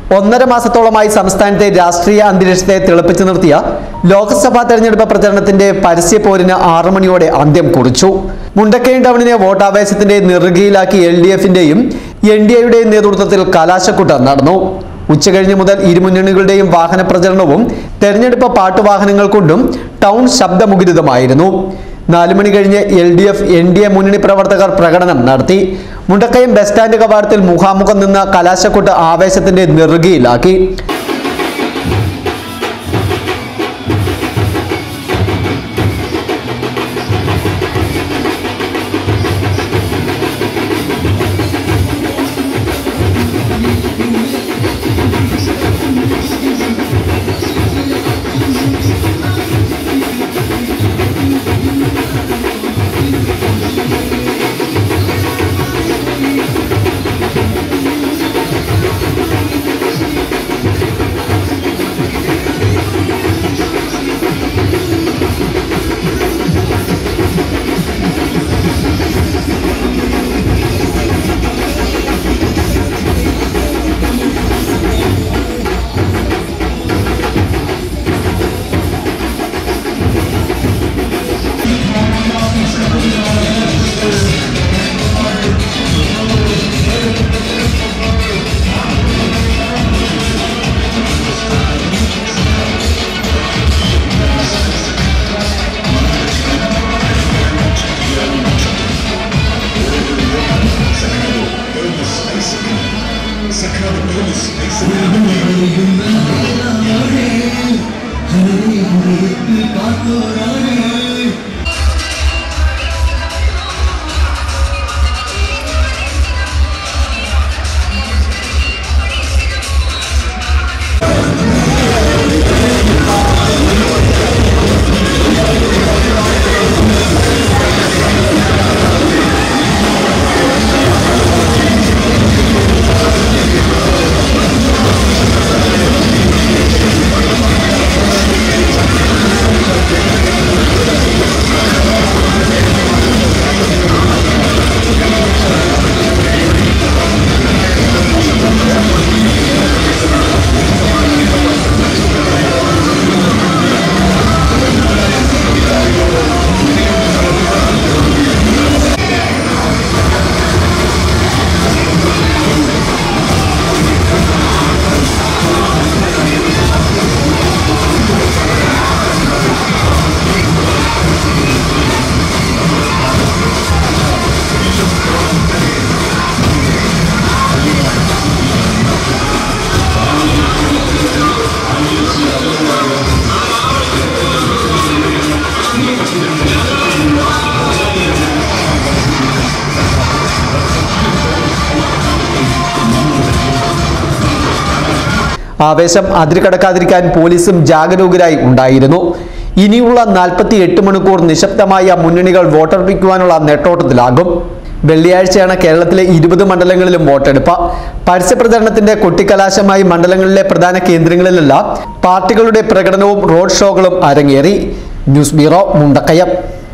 ഒന്നര മാസത്തോളമായി സംസ്ഥാനത്തെ രാഷ്ട്രീയ അന്തരീക്ഷത്തെ തിളപ്പിച്ചു നിർത്തിയ ലോക്സഭാ തെരഞ്ഞെടുപ്പ് പ്രചരണത്തിന്റെ പരസ്യപ്പോരിന് ആറു മണിയോടെ അന്ത്യം കുറിച്ചു മുണ്ടക്കയം ടൗണിനെ വോട്ടാവേശത്തിന്റെ നെറുകയിലാക്കി എൽ ഡി എഫിന്റെയും എൻ ഡി എയുടെയും നേതൃത്വത്തിൽ കലാശക്കുട്ട് നടന്നു ഉച്ചകഴിഞ്ഞ് മുതൽ ഇരുമുന്നണികളുടെയും വാഹന പ്രചരണവും തെരഞ്ഞെടുപ്പ് പാട്ടുവാഹനങ്ങൾ കൊണ്ടും ടൗൺ ശബ്ദമുഖരിതമായിരുന്നു നാലു മണി കഴിഞ്ഞ് L D F N D A മുന്നണി പ്രവർത്തകർ പ്രകടനം നടത്തി മുണ്ടക്കയം ബസ് സ്റ്റാൻഡ് കവാടത്തിൽ മുഖാമുഖം നിന്ന കലാശക്കൊട്ട് ആവേശത്തിന്റെ നെറുകയിലാക്കി ആവേശം അതിരുകടക്കാതിരിക്കാൻ പോലീസും ജാഗരൂകരായി ഉണ്ടായിരുന്നു ഇനിയുള്ള നാൽപ്പത്തി എട്ട് മണിക്കൂർ നിശബ്ദമായ മുന്നണികൾ വോട്ടർപ്പിക്കുവാനുള്ള നെട്ടോട്ടത്തിലാകും വെള്ളിയാഴ്ചയാണ് കേരളത്തിലെ ഇരുപത് മണ്ഡലങ്ങളിലും വോട്ടെടുപ്പ് പരസ്യപ്രചരണത്തിന്റെ കൊട്ടിക്കലാശമായി മണ്ഡലങ്ങളിലെ പ്രധാന കേന്ദ്രങ്ങളിലെല്ലാം പാർട്ടികളുടെ പ്രകടനവും റോഡ് ഷോകളും അരങ്ങേറി ന്യൂസ് ബ്യൂറോ മുണ്ടക്കയം